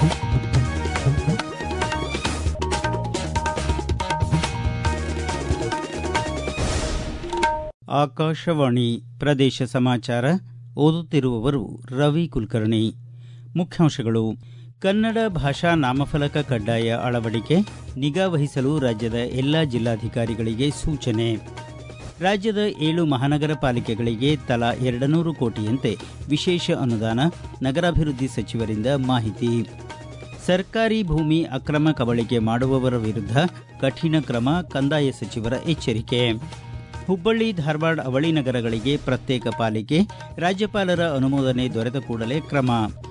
ಆಕಾಶವಾಣಿ ಪ್ರದೇಶ ಸಮಾಚಾರ ಓದುತ್ತಿರುವವರು ರವಿ ಕುಲಕರ್ಣಿ ಮುಖ್ಯಾಂಶಗಳು ಕನ್ನಡ ಭಾಷಾ ನಾಮಫಲಕ ಕಡ್ಡಾಯ ಅಳವಡಿಕೆ ನಿಗಾ ವಹಿಸಲು ರಾಜ್ಯದ ಎಲ್ಲ ಜಿಲ್ಲಾಧಿಕಾರಿಗಳಿಗೆ ಸೂಚನೆ ರಾಜ್ಯದ ಏಳು ಮಹಾನಗರ ಪಾಲಿಕೆಗಳಿಗೆ ತಲಾ ಎರಡುನೂರು ಕೋಟಿಯಂತೆ ವಿಶೇಷ ಅನುದಾನ ನಗರಾಭಿವೃದ್ಧಿ ಸಚಿವರಿಂದ ಮಾಹಿತಿ ಸರ್ಕಾರಿ ಭೂಮಿ ಅಕ್ರಮ ಕಬಳಿಕೆ ಮಾಡುವವರ ವಿರುದ್ಧ ಕಠಿಣ ಕ್ರಮ ಕಂದಾಯ ಸಚಿವರ ಎಚ್ಚರಿಕೆ ಹುಬ್ಬಳ್ಳಿ ಧಾರವಾಡ ಅವಳಿ ನಗರಗಳಿಗೆ ಪ್ರತ್ಯೇಕ ಪಾಲಿಕೆ ರಾಜ್ಯಪಾಲರ ಅನುಮೋದನೆ ದೊರೆತ ಕೂಡಲೇ ಕ್ರಮ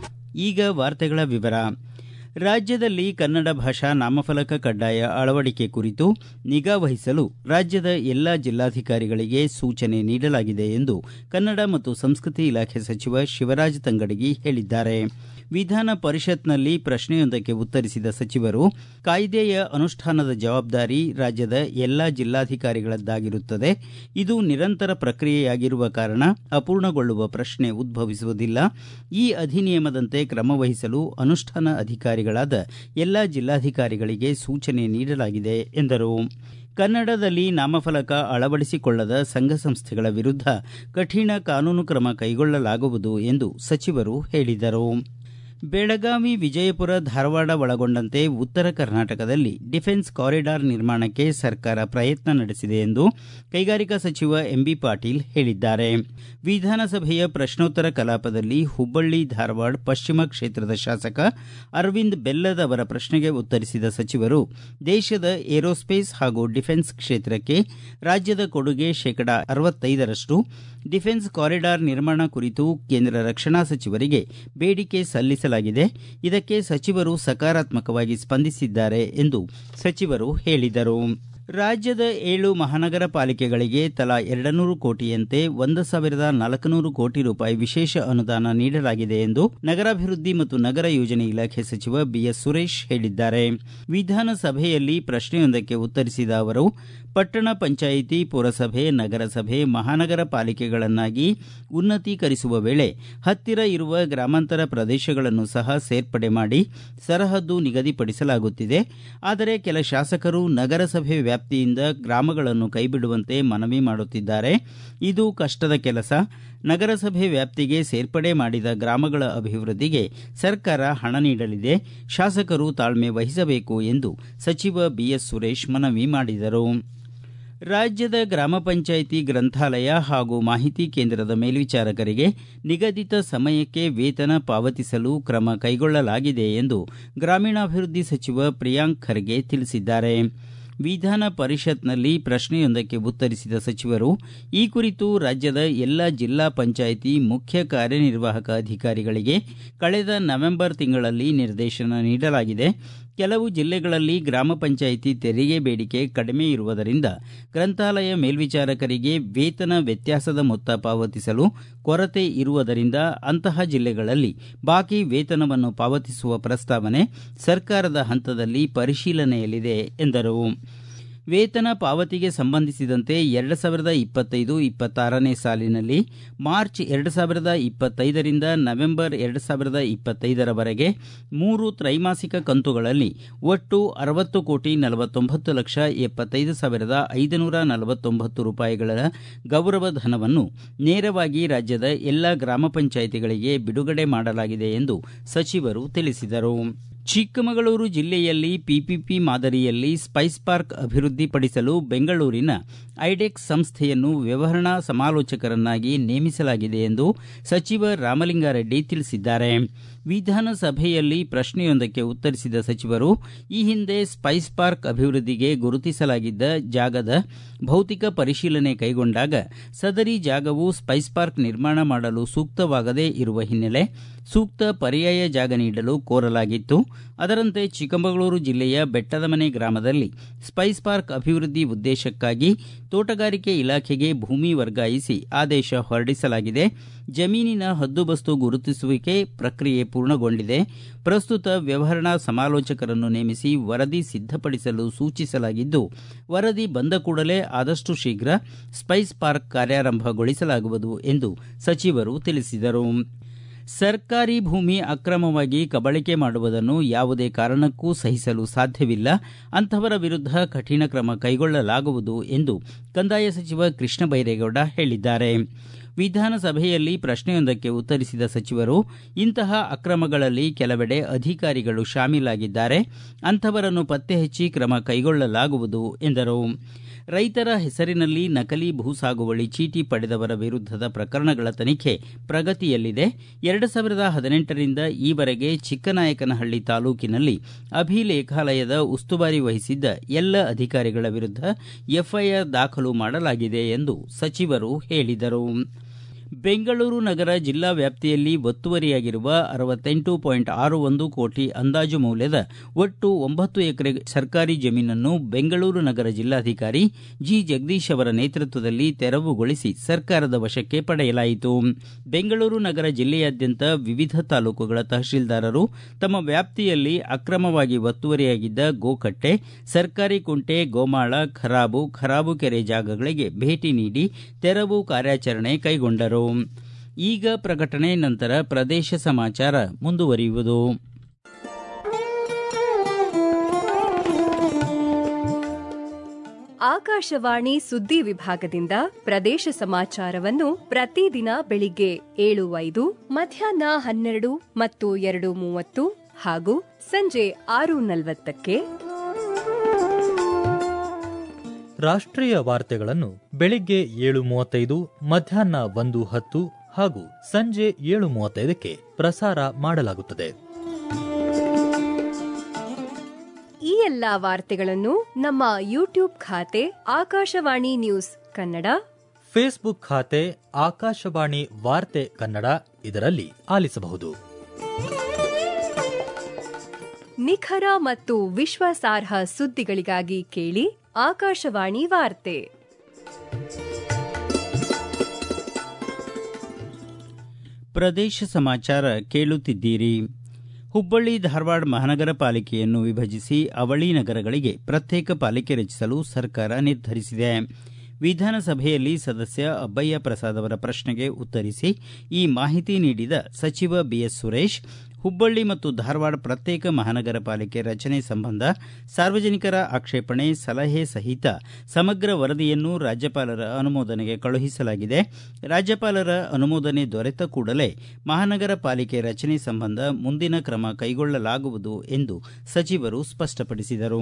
ಈಗ ವಾರ್ತೆಗಳ ವಿವರ ರಾಜ್ಯದಲ್ಲಿ ಕನ್ನಡ ಭಾಷಾ ನಾಮಫಲಕ ಕಡ್ಡಾಯ ಅಳವಡಿಕೆ ಕುರಿತು ನಿಗಾ ವಹಿಸಲು ರಾಜ್ಯದ ಎಲ್ಲ ಜಿಲ್ಲಾಧಿಕಾರಿಗಳಿಗೆ ಸೂಚನೆ ನೀಡಲಾಗಿದೆ ಎಂದು ಕನ್ನಡ ಮತ್ತು ಸಂಸ್ಕೃತಿ ಇಲಾಖೆ ಸಚಿವ ಶಿವರಾಜ ತಂಗಡಗಿ ಹೇಳಿದ್ದಾರೆ ವಿಧಾನ ಪರಿಷತ್ನಲ್ಲಿ ಪ್ರಶ್ನೆಯೊಂದಕ್ಕೆ ಉತ್ತರಿಸಿದ ಸಚಿವರು ಕಾಯ್ದೆಯ ಅನುಷ್ಠಾನದ ಜವಾಬ್ದಾರಿ ರಾಜ್ಯದ ಎಲ್ಲಾ ಜಿಲ್ಲಾಧಿಕಾರಿಗಳದ್ದಾಗಿರುತ್ತದೆ ಇದು ನಿರಂತರ ಪ್ರಕ್ರಿಯೆಯಾಗಿರುವ ಕಾರಣ ಅಪೂರ್ಣಗೊಳ್ಳುವ ಪ್ರಶ್ನೆ ಉದ್ಭವಿಸುವುದಿಲ್ಲ ಈ ಅಧಿನಿಯಮದಂತೆ ಕ್ರಮ ವಹಿಸಲು ಅನುಷ್ಠಾನ ಅಧಿಕಾರಿಗಳಾದ ಎಲ್ಲಾ ಜಿಲ್ಲಾಧಿಕಾರಿಗಳಿಗೆ ಸೂಚನೆ ನೀಡಲಾಗಿದೆ ಎಂದರು ಕನ್ನಡದಲ್ಲಿ ನಾಮಫಲಕ ಅಳವಡಿಸಿಕೊಳ್ಳದ ಸಂಘ ಸಂಸ್ಥೆಗಳ ವಿರುದ್ಧ ಕಠಿಣ ಕಾನೂನು ಕ್ರಮ ಕೈಗೊಳ್ಳಲಾಗುವುದು ಎಂದು ಸಚಿವರು ಹೇಳಿದರು ಬೆಳಗಾವಿ ವಿಜಯಪುರ ಧಾರವಾಡ ಒಳಗೊಂಡಂತೆ ಉತ್ತರ ಕರ್ನಾಟಕದಲ್ಲಿ ಡಿಫೆನ್ಸ್ ಕಾರಿಡಾರ್ ನಿರ್ಮಾಣಕ್ಕೆ ಸರ್ಕಾರ ಪ್ರಯತ್ನ ನಡೆಸಿದೆ ಎಂದು ಕೈಗಾರಿಕಾ ಸಚಿವ ಎಂಬಿ ಪಾಟೀಲ್ ಹೇಳಿದ್ದಾರೆ ವಿಧಾನಸಭೆಯ ಪ್ರಶ್ನೋತ್ತರ ಕಲಾಪದಲ್ಲಿ ಹುಬ್ಬಳ್ಳಿ ಧಾರವಾಡ ಪಶ್ಚಿಮ ಕ್ಷೇತ್ರದ ಶಾಸಕ ಅರವಿಂದ್ ಬೆಲ್ಲದ್ ಅವರ ಪ್ರಶ್ನೆಗೆ ಉತ್ತರಿಸಿದ ಸಚಿವರು ದೇಶದ ಏರೋಸ್ಪೇಸ್ ಹಾಗೂ ಡಿಫೆನ್ಸ್ ಕ್ಷೇತ್ರಕ್ಕೆ ರಾಜ್ಯದ ಕೊಡುಗೆ ಶೇಕಡಾ ಅರವತ್ತೈದರಷ್ಟು ಡಿಫೆನ್ಸ್ ಕಾರಿಡಾರ್ ನಿರ್ಮಾಣ ಕುರಿತು ಕೇಂದ್ರ ರಕ್ಷಣಾ ಸಚಿವರಿಗೆ ಬೇಡಿಕೆ ಸಲ್ಲಿಸಲಾಗಿದೆ ಇದಕ್ಕೆ ಸಚಿವರು ಸಕಾರಾತ್ಮಕವಾಗಿ ಸ್ಪಂದಿಸಿದ್ದಾರೆ ಎಂದು ಸಚಿವರು ಹೇಳಿದರು ರಾಜ್ಯದ ಏಳು ಮಹಾನಗರ ಪಾಲಿಕೆಗಳಿಗೆ ತಲಾ ಎರಡುನೂರು ಕೋಟಿಯಂತೆ ಒಂದು ಸಾವಿರದ ನಾಲ್ಕುನೂರು ಕೋಟಿ ರೂಪಾಯಿ ವಿಶೇಷ ಅನುದಾನ ನೀಡಲಾಗಿದೆ ಎಂದು ನಗರಾಭಿವೃದ್ಧಿ ಮತ್ತು ನಗರ ಯೋಜನೆ ಇಲಾಖೆ ಸಚಿವ ಬಿಎಸ್ ಸುರೇಶ್ ಹೇಳಿದ್ದಾರೆ ವಿಧಾನಸಭೆಯಲ್ಲಿ ಪ್ರಶ್ನೆಯೊಂದಕ್ಕೆ ಉತ್ತರಿಸಿದ ಅವರು ಪಟ್ಟಣ ಪಂಚಾಯಿತಿ ಪುರಸಭೆ ನಗರಸಭೆ ಮಹಾನಗರ ಪಾಲಿಕೆಗಳನ್ನಾಗಿ ಉನ್ನತೀಕರಿಸುವ ವೇಳೆ ಹತ್ತಿರ ಇರುವ ಗ್ರಾಮಾಂತರ ಪ್ರದೇಶಗಳನ್ನು ಸಹ ಸೇರ್ಪಡೆ ಮಾಡಿ ಸರಹದ್ದು ನಿಗದಿಪಡಿಸಲಾಗುತ್ತಿದೆ ಆದರೆ ಕೆಲ ಶಾಸಕರು ನಗರಸಭೆ ವ್ಯಾಪ್ತಿಯಿಂದ ಗ್ರಾಮಗಳನ್ನು ಕೈಬಿಡುವಂತೆ ಮನವಿ ಮಾಡುತ್ತಿದ್ದಾರೆ ಇದು ಕಷ್ಟದ ಕೆಲಸ ನಗರಸಭೆ ವ್ಯಾಪ್ತಿಗೆ ಸೇರ್ಪಡೆ ಮಾಡಿದ ಗ್ರಾಮಗಳ ಅಭಿವೃದ್ಧಿಗೆ ಸರ್ಕಾರ ಹಣ ನೀಡಲಿದೆ ಶಾಸಕರು ತಾಳ್ಮೆ ವಹಿಸಬೇಕು ಎಂದು ಸಚಿವ ಬಿಎಸ್ ಸುರೇಶ್ ಮನವಿ ಮಾಡಿದರು ರಾಜ್ಯದ ಗ್ರಾಮ ಪಂಚಾಯಿತಿ ಗ್ರಂಥಾಲಯ ಹಾಗೂ ಮಾಹಿತಿ ಕೇಂದ್ರದ ಮೇಲ್ವಿಚಾರಕರಿಗೆ ನಿಗದಿತ ಸಮಯಕ್ಕೆ ವೇತನ ಪಾವತಿಸಲು ಕ್ರಮ ಕೈಗೊಳ್ಳಲಾಗಿದೆ ಎಂದು ಗ್ರಾಮೀಣಾಭಿವೃದ್ಧಿ ಸಚಿವ ಪ್ರಿಯಾಂಕ್ ಖರ್ಗೆ ತಿಳಿಸಿದ್ದಾರೆ ವಿಧಾನ ಪರಿಷತ್ನಲ್ಲಿ ಪ್ರಶ್ನೆಯೊಂದಕ್ಕೆ ಉತ್ತರಿಸಿದ ಸಚಿವರು ಈ ಕುರಿತು ರಾಜ್ಯದ ಎಲ್ಲ ಜಿಲ್ಲಾ ಪಂಚಾಯಿತಿ ಮುಖ್ಯ ಕಾರ್ಯನಿರ್ವಾಹಕ ಅಧಿಕಾರಿಗಳಿಗೆ ಕಳೆದ ನವೆಂಬರ್ ತಿಂಗಳಲ್ಲಿ ನಿರ್ದೇಶನ ನೀಡಲಾಗಿದೆ ಕೆಲವು ಜಿಲ್ಲೆಗಳಲ್ಲಿ ಗ್ರಾಮ ಪಂಚಾಯಿತಿ ತೆರಿಗೆ ಬೇಡಿಕೆ ಕಡಿಮೆ ಇರುವುದರಿಂದ ಗ್ರಂಥಾಲಯ ಮೇಲ್ವಿಚಾರಕರಿಗೆ ವೇತನ ವ್ಯತ್ಯಾಸದ ಮೊತ್ತ ಪಾವತಿಸಲು ಕೊರತೆ ಇರುವುದರಿಂದ ಅಂತಹ ಜಿಲ್ಲೆಗಳಲ್ಲಿ ಬಾಕಿ ವೇತನವನ್ನು ಪಾವತಿಸುವ ಪ್ರಸ್ತಾವನೆ ಸರ್ಕಾರದ ಹಂತದಲ್ಲಿ ಪರಿಶೀಲನೆಯಲ್ಲಿದೆ ಎಂದರು ವೇತನ ಪಾವತಿಗೆ ಸಂಬಂಧಿಸಿದಂತೆ ಎರಡು ಸಾವಿರದ ಇಪ್ಪತ್ತೈದು ಇಪ್ಪತ್ತಾರನೇ ಸಾಲಿನಲ್ಲಿ ಮಾರ್ಚ್ ಎರಡು ಸಾವಿರದ ಇಪ್ಪತ್ತೈದರಿಂದ ನವೆಂಬರ್ ಎರಡು ಸಾವಿರದ ಇಪ್ಪತ್ತೈದರವರೆಗೆ ಮೂರು ತ್ರೈಮಾಸಿಕ ಕಂತುಗಳಲ್ಲಿ ಒಟ್ಟು ಅರವತ್ತು ಕೋಟಿ ನಲವತ್ತೊಂಬತ್ತು ಲಕ್ಷ ಎಪ್ಪತ್ತೈದು ಸಾವಿರದ ಐದುನೂರ ನಲವತ್ತೊಂಬತ್ತು ರೂಪಾಯಿಗಳ ಗೌರವ ಧನವನ್ನು ನೇರವಾಗಿ ರಾಜ್ಯದ ಎಲ್ಲ ಗ್ರಾಮ ಪಂಚಾಯಿತಿಗಳಿಗೆ ಬಿಡುಗಡೆ ಮಾಡಲಾಗಿದೆ ಎಂದು ಸಚಿವರು ತಿಳಿಸಿದರು ಚಿಕ್ಕಮಗಳೂರು ಜಿಲ್ಲೆಯಲ್ಲಿ ಪಿಪಿಪಿ ಮಾದರಿಯಲ್ಲಿ ಸ್ಪೈಸ್ ಪಾರ್ಕ್ ಅಭಿವೃದ್ಧಿಪಡಿಸಲು ಬೆಂಗಳೂರಿನ ಐಡೆಕ್ಸ್ ಸಂಸ್ಥೆಯನ್ನು ವ್ಯವಹರಣಾ ಸಮಾಲೋಚಕರನ್ನಾಗಿ ನೇಮಿಸಲಾಗಿದೆ ಎಂದು ಸಚಿವ ರಾಮಲಿಂಗಾರೆಡ್ಡಿ ತಿಳಿಸಿದ್ದಾರೆ ವಿಧಾನಸಭೆಯಲ್ಲಿ ಪ್ರಶ್ನೆಯೊಂದಕ್ಕೆ ಉತ್ತರಿಸಿದ ಸಚಿವರು ಈ ಹಿಂದೆ ಸ್ಪೈಸ್ ಪಾರ್ಕ್ ಅಭಿವೃದ್ಧಿಗೆ ಗುರುತಿಸಲಾಗಿದ್ದ ಜಾಗದ ಭೌತಿಕ ಪರಿಶೀಲನೆ ಕೈಗೊಂಡಾಗ ಸದರಿ ಜಾಗವು ಸ್ಪೈಸ್ ಪಾರ್ಕ್ ನಿರ್ಮಾಣ ಮಾಡಲು ಸೂಕ್ತವಾಗದೇ ಇರುವ ಹಿನ್ನೆಲೆ ಸೂಕ್ತ ಪರ್ಯಾಯ ಜಾಗ ನೀಡಲು ಕೋರಲಾಗಿತ್ತು ಅದರಂತೆ ಚಿಕ್ಕಮಗಳೂರು ಜಿಲ್ಲೆಯ ಬೆಟ್ಟದಮನೆ ಗ್ರಾಮದಲ್ಲಿ ಸ್ಪೈಸ್ ಪಾರ್ಕ್ ಅಭಿವೃದ್ಧಿ ಉದ್ದೇಶಕ್ಕಾಗಿ ತೋಟಗಾರಿಕೆ ಇಲಾಖೆಗೆ ಭೂಮಿ ವರ್ಗಾಯಿಸಿ ಆದೇಶ ಹೊರಡಿಸಲಾಗಿದೆ ಜಮೀನಿನ ಹದ್ದುಬಸ್ತು ಗುರುತಿಸುವಿಕೆ ಪ್ರಕ್ರಿಯೆ ಪೂರ್ಣಗೊಂಡಿದೆ ಪ್ರಸ್ತುತ ವ್ಯವಹರಣಾ ಸಮಾಲೋಚಕರನ್ನು ನೇಮಿಸಿ ವರದಿ ಸಿದ್ಧಪಡಿಸಲು ಸೂಚಿಸಲಾಗಿದ್ದು ವರದಿ ಬಂದ ಕೂಡಲೇ ಆದಷ್ಟು ಶೀಘ್ರ ಸ್ಪೈಸ್ ಪಾರ್ಕ್ ಕಾರ್ಯಾರಂಭಗೊಳಿಸಲಾಗುವುದು ಎಂದು ಸಚಿವರು ತಿಳಿಸಿದರು ಸರ್ಕಾರಿ ಭೂಮಿ ಅಕ್ರಮವಾಗಿ ಕಬಳಿಕೆ ಮಾಡುವುದನ್ನು ಯಾವುದೇ ಕಾರಣಕ್ಕೂ ಸಹಿಸಲು ಸಾಧ್ಯವಿಲ್ಲ ಅಂತಹವರ ವಿರುದ್ಧ ಕಠಿಣ ಕ್ರಮ ಕೈಗೊಳ್ಳಲಾಗುವುದು ಎಂದು ಕಂದಾಯ ಸಚಿವ ಕೃಷ್ಣ ಬೈರೇಗೌಡ ಹೇಳಿದ್ದಾರೆ ವಿಧಾನಸಭೆಯಲ್ಲಿ ಪ್ರಶ್ನೆಯೊಂದಕ್ಕೆ ಉತ್ತರಿಸಿದ ಸಚಿವರು ಇಂತಹ ಅಕ್ರಮಗಳಲ್ಲಿ ಕೆಲವೆಡೆ ಅಧಿಕಾರಿಗಳು ಶಾಮೀಲಾಗಿದ್ದಾರೆ ಅಂಥವರನ್ನು ಪತ್ತೆ ಹಚ್ಚಿ ಕ್ರಮ ಕೈಗೊಳ್ಳಲಾಗುವುದು ಎಂದರು ರೈತರ ಹೆಸರಿನಲ್ಲಿ ನಕಲಿ ಭೂ ಸಾಗುವಳಿ ಚೀಟಿ ಪಡೆದವರ ವಿರುದ್ಧದ ಪ್ರಕರಣಗಳ ತನಿಖೆ ಪ್ರಗತಿಯಲ್ಲಿದೆ ಎರಡು ಸಾವಿರದ ಹದಿನೆಂಟರಿಂದ ಈವರೆಗೆ ಚಿಕ್ಕನಾಯಕನಹಳ್ಳಿ ತಾಲೂಕಿನಲ್ಲಿ ಅಭಿಲೇಖಾಲಯದ ಉಸ್ತುವಾರಿ ವಹಿಸಿದ್ದ ಎಲ್ಲ ಅಧಿಕಾರಿಗಳ ವಿರುದ್ಧ ಎಫ್ಐಆರ್ ದಾಖಲು ಮಾಡಲಾಗಿದೆ ಎಂದು ಸಚಿವರು ಹೇಳಿದರು ಬೆಂಗಳೂರು ನಗರ ಜಿಲ್ಲಾ ವ್ಯಾಪ್ತಿಯಲ್ಲಿ ಒತ್ತುವರಿಯಾಗಿರುವ ಅರವತ್ತೆಂಟು ಪಾಯಿಂಟ್ ಆರು ಒಂದು ಕೋಟಿ ಅಂದಾಜು ಮೌಲ್ಯದ ಒಟ್ಟು ಒಂಬತ್ತು ಎಕರೆ ಸರ್ಕಾರಿ ಜಮೀನನ್ನು ಬೆಂಗಳೂರು ನಗರ ಜಿಲ್ಲಾಧಿಕಾರಿ ಜಿ ಜಗದೀಶ್ ಅವರ ನೇತೃತ್ವದಲ್ಲಿ ತೆರವುಗೊಳಿಸಿ ಸರ್ಕಾರದ ವಶಕ್ಕೆ ಪಡೆಯಲಾಯಿತು ಬೆಂಗಳೂರು ನಗರ ಜಿಲ್ಲೆಯಾದ್ಯಂತ ವಿವಿಧ ತಾಲೂಕುಗಳ ತಹಶೀಲ್ದಾರರು ತಮ್ಮ ವ್ಯಾಪ್ತಿಯಲ್ಲಿ ಅಕ್ರಮವಾಗಿ ಒತ್ತುವರಿಯಾಗಿದ್ದ ಗೋಕಟ್ಟೆ ಸರ್ಕಾರಿ ಕುಂಟೆ ಗೋಮಾಳ ಖರಾಬು ಖರಾಬು ಕೆರೆ ಜಾಗಗಳಿಗೆ ಭೇಟಿ ನೀಡಿ ತೆರವು ಕಾರ್ಯಾಚರಣೆ ಕೈಗೊಂಡರು ಈಗ ಪ್ರಕಟಣೆ ನಂತರ ಪ್ರದೇಶ ಸಮಾಚಾರ ಮುಂದುವರಿಯುವುದು ಆಕಾಶವಾಣಿ ಸುದ್ದಿ ವಿಭಾಗದಿಂದ ಪ್ರದೇಶ ಸಮಾಚಾರವನ್ನು ಪ್ರತಿದಿನ ಬೆಳಿಗ್ಗೆ ಏಳು ಐದು ಮಧ್ಯಾಹ್ನ ಹನ್ನೆರಡು ಮತ್ತು ಎರಡು ಮೂವತ್ತು ಹಾಗೂ ಸಂಜೆ ಆರು ನಲವತ್ತಕ್ಕೆ ರಾಷ್ಟ್ರೀಯ ವಾರ್ತೆಗಳನ್ನು ಬೆಳಿಗ್ಗೆ ಏಳು ಮೂವತ್ತೈದು ಮಧ್ಯಾಹ್ನ ಒಂದು ಹತ್ತು ಹಾಗೂ ಸಂಜೆ ಏಳು ಮೂವತ್ತೈದಕ್ಕೆ ಪ್ರಸಾರ ಮಾಡಲಾಗುತ್ತದೆ ಈ ಎಲ್ಲಾ ವಾರ್ತೆಗಳನ್ನು ನಮ್ಮ ಯೂಟ್ಯೂಬ್ ಖಾತೆ ಆಕಾಶವಾಣಿ ನ್ಯೂಸ್ ಕನ್ನಡ ಫೇಸ್ಬುಕ್ ಖಾತೆ ಆಕಾಶವಾಣಿ ವಾರ್ತೆ ಕನ್ನಡ ಇದರಲ್ಲಿ ಆಲಿಸಬಹುದು ನಿಖರ ಮತ್ತು ವಿಶ್ವಾಸಾರ್ಹ ಸುದ್ದಿಗಳಿಗಾಗಿ ಕೇಳಿ ಆಕಾಶವಾಣಿ ವಾರ್ತೆ ಪ್ರದೇಶ ಸಮಾಚಾರ ಕೇಳುತ್ತಿದ್ದೀರಿ ಹುಬ್ಬಳ್ಳಿ ಧಾರವಾಡ ಮಹಾನಗರ ಪಾಲಿಕೆಯನ್ನು ವಿಭಜಿಸಿ ಅವಳಿ ನಗರಗಳಿಗೆ ಪ್ರತ್ಯೇಕ ಪಾಲಿಕೆ ರಚಿಸಲು ಸರ್ಕಾರ ನಿರ್ಧರಿಸಿದೆ ವಿಧಾನಸಭೆಯಲ್ಲಿ ಸದಸ್ಯ ಅಬ್ಬಯ್ಯ ಪ್ರಸಾದ್ ಅವರ ಪ್ರಶ್ನೆಗೆ ಉತ್ತರಿಸಿ ಈ ಮಾಹಿತಿ ನೀಡಿದ ಸಚಿವ ಬಿಎಸ್ ಸುರೇಶ್ ಹುಬ್ಬಳ್ಳಿ ಮತ್ತು ಧಾರವಾಡ ಪ್ರತ್ಯೇಕ ಮಹಾನಗರ ಪಾಲಿಕೆ ರಚನೆ ಸಂಬಂಧ ಸಾರ್ವಜನಿಕರ ಆಕ್ಷೇಪಣೆ ಸಲಹೆ ಸಹಿತ ಸಮಗ್ರ ವರದಿಯನ್ನು ರಾಜ್ಯಪಾಲರ ಅನುಮೋದನೆಗೆ ಕಳುಹಿಸಲಾಗಿದೆ ರಾಜ್ಯಪಾಲರ ಅನುಮೋದನೆ ದೊರೆತ ಕೂಡಲೇ ಮಹಾನಗರ ಪಾಲಿಕೆ ರಚನೆ ಸಂಬಂಧ ಮುಂದಿನ ಕ್ರಮ ಕೈಗೊಳ್ಳಲಾಗುವುದು ಎಂದು ಸಚಿವರು ಸ್ಪಷ್ಟಪಡಿಸಿದರು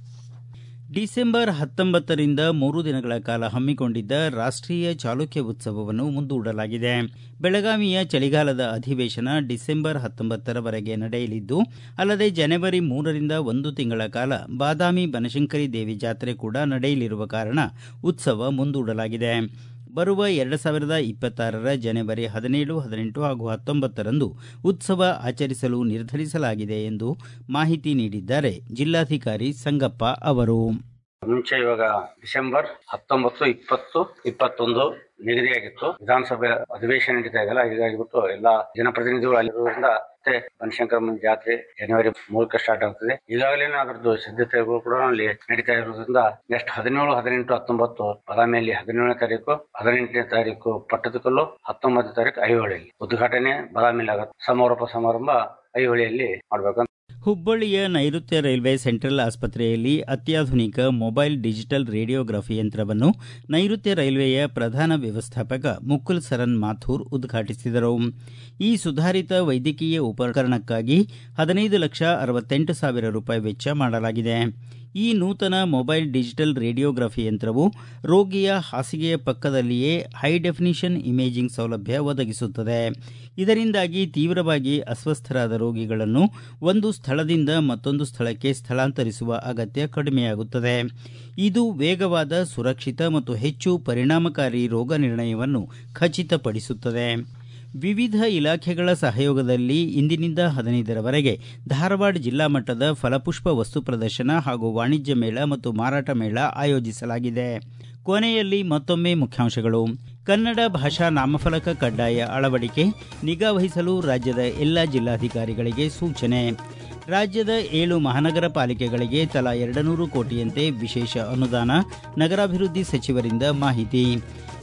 ಡಿಸೆಂಬರ್ ಹತ್ತೊಂಬತ್ತರಿಂದ ಮೂರು ದಿನಗಳ ಕಾಲ ಹಮ್ಮಿಕೊಂಡಿದ್ದ ರಾಷ್ಟೀಯ ಚಾಲುಕ್ಯ ಉತ್ಸವವನ್ನು ಮುಂದೂಡಲಾಗಿದೆ ಬೆಳಗಾವಿಯ ಚಳಿಗಾಲದ ಅಧಿವೇಶನ ಡಿಸೆಂಬರ್ ಹತ್ತೊಂಬತ್ತರವರೆಗೆ ನಡೆಯಲಿದ್ದು ಅಲ್ಲದೆ ಜನವರಿ ಮೂರರಿಂದ ಒಂದು ತಿಂಗಳ ಕಾಲ ಬಾದಾಮಿ ಬನಶಂಕರಿ ದೇವಿ ಜಾತ್ರೆ ಕೂಡ ನಡೆಯಲಿರುವ ಕಾರಣ ಉತ್ಸವ ಮುಂದೂಡಲಾಗಿದೆ ಬರುವ ಎರಡು ಸಾವಿರದ ಇಪ್ಪತ್ತಾರರ ಜನವರಿ ಹದಿನೇಳು ಹದಿನೆಂಟು ಹಾಗೂ ಹತ್ತೊಂಬತ್ತರಂದು ಉತ್ಸವ ಆಚರಿಸಲು ನಿರ್ಧರಿಸಲಾಗಿದೆ ಎಂದು ಮಾಹಿತಿ ನೀಡಿದ್ದಾರೆ ಜಿಲ್ಲಾಧಿಕಾರಿ ಸಂಗಪ್ಪ ಅವರು ಮುಂಚೆ ಇವಾಗ ಡಿಸೆಂಬರ್ ಹತ್ತೊಂಬತ್ತು ಇಪ್ಪತ್ತು ಇಪ್ಪತ್ತೊಂದು ನಿಗದಿಯಾಗಿತ್ತು ವಿಧಾನಸಭೆ ಅಧಿವೇಶನ ನಡೀತಾ ಇದೆಯಲ್ಲ ಹೀಗಾಗಿಬಿಟ್ಟು ಎಲ್ಲಾ ಜನಪ್ರತಿನಿಧಿಗಳು ಅಲ್ಲಿರೋದ್ರಿಂದ ಮತ್ತೆ ಬನಶಂಕರಮ್ಮನ ಜಾತ್ರೆ ಜನವರಿ ಮೂರಕ್ಕೆ ಸ್ಟಾರ್ಟ್ ಆಗ್ತದೆ ಈಗಾಗಲೇ ಅದರದ್ದು ಸಿದ್ಧತೆಗಳು ಕೂಡ ಅಲ್ಲಿ ನಡೀತಾ ಇರೋದ್ರಿಂದ ನೆಕ್ಸ್ಟ್ ಹದಿನೇಳು ಹದಿನೆಂಟು ಹತ್ತೊಂಬತ್ತು ಬಾದಾಮಿಯಲ್ಲಿ ಹದಿನೇಳನೇ ತಾರೀಕು ಹದಿನೆಂಟನೇ ತಾರೀಕು ಪಟ್ಟದಕಲ್ಲು ಹತ್ತೊಂಬತ್ತನೇ ತಾರೀಕು ಐಹೊಳೆಯಲ್ಲಿ ಉದ್ಘಾಟನೆ ಬಾದಾಮಿಯಲ್ಲಿ ಆಗುತ್ತೆ ಸಮಾರೋಪ ಸಮಾರಂಭ ಐಹೊಳೆಯಲ್ಲಿ ಮಾಡ್ಬೇಕಂತ ಹುಬ್ಬಳ್ಳಿಯ ನೈಋತ್ಯ ರೈಲ್ವೆ ಸೆಂಟ್ರಲ್ ಆಸ್ಪತ್ರೆಯಲ್ಲಿ ಅತ್ಯಾಧುನಿಕ ಮೊಬೈಲ್ ಡಿಜಿಟಲ್ ರೇಡಿಯೋಗ್ರಫಿ ಯಂತ್ರವನ್ನು ನೈಋತ್ಯ ರೈಲ್ವೆಯ ಪ್ರಧಾನ ವ್ಯವಸ್ಥಾಪಕ ಮುಕುಲ್ ಸರನ್ ಮಾಥೂರ್ ಉದ್ಘಾಟಿಸಿದರು ಈ ಸುಧಾರಿತ ವೈದ್ಯಕೀಯ ಉಪಕರಣಕ್ಕಾಗಿ ಹದಿನೈದು ಲಕ್ಷ ಅರವತ್ತೆಂಟು ಸಾವಿರ ರೂಪಾಯಿ ವೆಚ್ಚ ಮಾಡಲಾಗಿದೆ ಈ ನೂತನ ಮೊಬೈಲ್ ಡಿಜಿಟಲ್ ರೇಡಿಯೋಗ್ರಫಿ ಯಂತ್ರವು ರೋಗಿಯ ಹಾಸಿಗೆಯ ಪಕ್ಕದಲ್ಲಿಯೇ ಹೈ ಡೆಫಿನಿಷನ್ ಇಮೇಜಿಂಗ್ ಸೌಲಭ್ಯ ಒದಗಿಸುತ್ತದೆ ಇದರಿಂದಾಗಿ ತೀವ್ರವಾಗಿ ಅಸ್ವಸ್ಥರಾದ ರೋಗಿಗಳನ್ನು ಒಂದು ಸ್ಥಳದಿಂದ ಮತ್ತೊಂದು ಸ್ಥಳಕ್ಕೆ ಸ್ಥಳಾಂತರಿಸುವ ಅಗತ್ಯ ಕಡಿಮೆಯಾಗುತ್ತದೆ ಇದು ವೇಗವಾದ ಸುರಕ್ಷಿತ ಮತ್ತು ಹೆಚ್ಚು ಪರಿಣಾಮಕಾರಿ ರೋಗ ನಿರ್ಣಯವನ್ನು ಖಚಿತಪಡಿಸುತ್ತದೆ ವಿವಿಧ ಇಲಾಖೆಗಳ ಸಹಯೋಗದಲ್ಲಿ ಇಂದಿನಿಂದ ಹದಿನೈದರವರೆಗೆ ಧಾರವಾಡ ಜಿಲ್ಲಾ ಮಟ್ಟದ ಫಲಪುಷ್ಪ ವಸ್ತು ಪ್ರದರ್ಶನ ಹಾಗೂ ವಾಣಿಜ್ಯ ಮೇಳ ಮತ್ತು ಮಾರಾಟ ಮೇಳ ಆಯೋಜಿಸಲಾಗಿದೆ ಕೊನೆಯಲ್ಲಿ ಮತ್ತೊಮ್ಮೆ ಮುಖ್ಯಾಂಶಗಳು ಕನ್ನಡ ಭಾಷಾ ನಾಮಫಲಕ ಕಡ್ಡಾಯ ಅಳವಡಿಕೆ ನಿಗಾ ವಹಿಸಲು ರಾಜ್ಯದ ಎಲ್ಲ ಜಿಲ್ಲಾಧಿಕಾರಿಗಳಿಗೆ ಸೂಚನೆ ರಾಜ್ಯದ ಏಳು ಮಹಾನಗರ ಪಾಲಿಕೆಗಳಿಗೆ ತಲಾ ಎರಡು ನೂರು ಕೋಟಿಯಂತೆ ವಿಶೇಷ ಅನುದಾನ ನಗರಾಭಿವೃದ್ಧಿ ಸಚಿವರಿಂದ ಮಾಹಿತಿ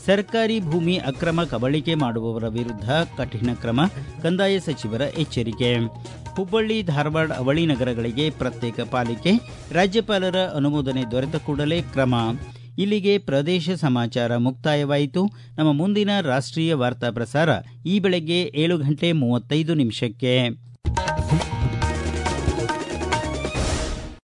ಸರ್ಕಾರಿ ಭೂಮಿ ಅಕ್ರಮ ಕಬಳಿಕೆ ಮಾಡುವವರ ವಿರುದ್ಧ ಕಠಿಣ ಕ್ರಮ ಕಂದಾಯ ಸಚಿವರ ಎಚ್ಚರಿಕೆ ಹುಬ್ಬಳ್ಳಿ ಧಾರವಾಡ ಅವಳಿ ನಗರಗಳಿಗೆ ಪ್ರತ್ಯೇಕ ಪಾಲಿಕೆ ರಾಜ್ಯಪಾಲರ ಅನುಮೋದನೆ ದೊರೆತ ಕೂಡಲೇ ಕ್ರಮ ಇಲ್ಲಿಗೆ ಪ್ರದೇಶ ಸಮಾಚಾರ ಮುಕ್ತಾಯವಾಯಿತು ನಮ್ಮ ಮುಂದಿನ ರಾಷ್ಟ್ರೀಯ ವಾರ್ತಾ ಪ್ರಸಾರ ಈ ಬೆಳಗ್ಗೆ ಏಳು ಗಂಟೆ ಮೂವತ್ತೈದು ನಿಮಿಷಕ್ಕೆ